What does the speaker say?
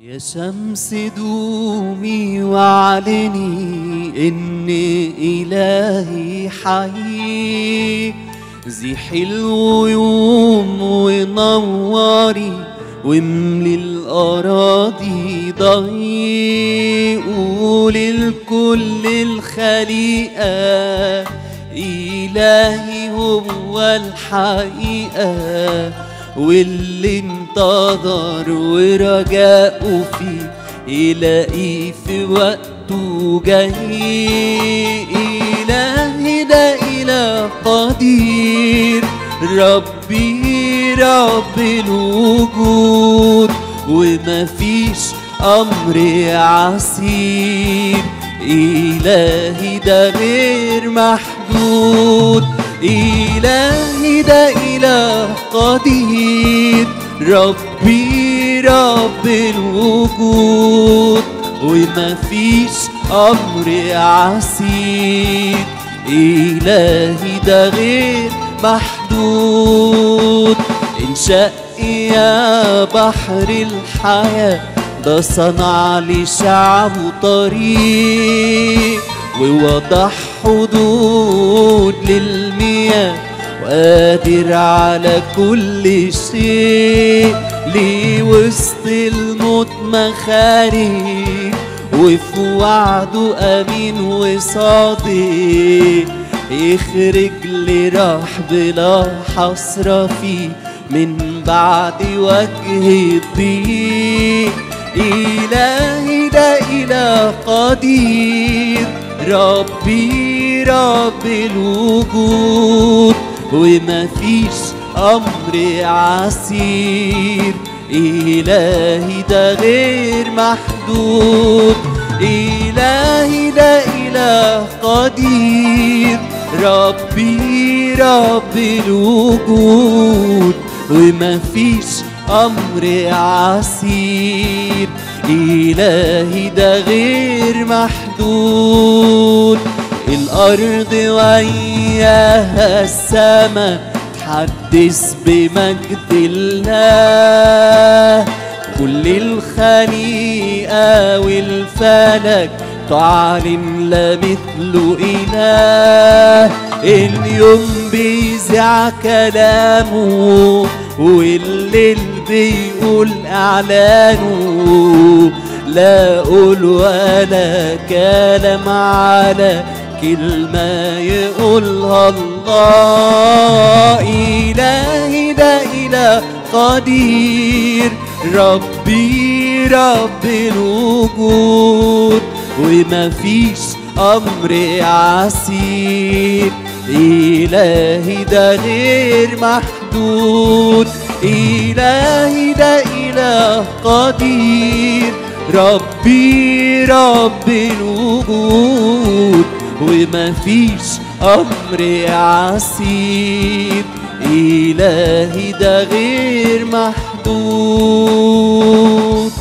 يا شمس دومي واعلني ان الهي حي زيحي الغيوم ونوري واملي الاراضي ضي قولي لكل الخليقه الهي هو الحقيقه واللي انتظر ورجاءه فيه يلاقيه في وقته جاي إلهي ده إله قدير ربي رب الوجود ومفيش أمر عسير إلهي ده غير محدود إلهي ده إله قدير ربي رب الوجود ومفيش أمر عسير إلهي ده غير محدود انشق يا بحر الحياة ده صنع لشعبه طريق ووضح حدود للمياه وقادر على كل شيء ليه وسط الموت مخارج وفي وعده أمين وصادق يخرج لراح بلا حسرة فيه من بعد وجه الضيق إلهي ده إله قدير ربي رب الوجود ومفيش أمر عسير إلهي ده غير محدود إلهي ده إله قدير ربي رب الوجود ومفيش أمر عسير إلهي ده غير محدود الأرض وياها السما تحدث بمجد الله كل الخليقة والفلك تعلن لا مثل إله اليوم بيذاع كلامه والليل بيقول إعلانه لا أقول ولا كلام على كلمة يقولها الله إلهي ده إله قدير ربي رب الوجود ومفيش أمر عسير إلهي ده غير محدود إلهي ده إله قدير ربي رب الوجود ومفيش أمر عسير إلهي ده غير محدود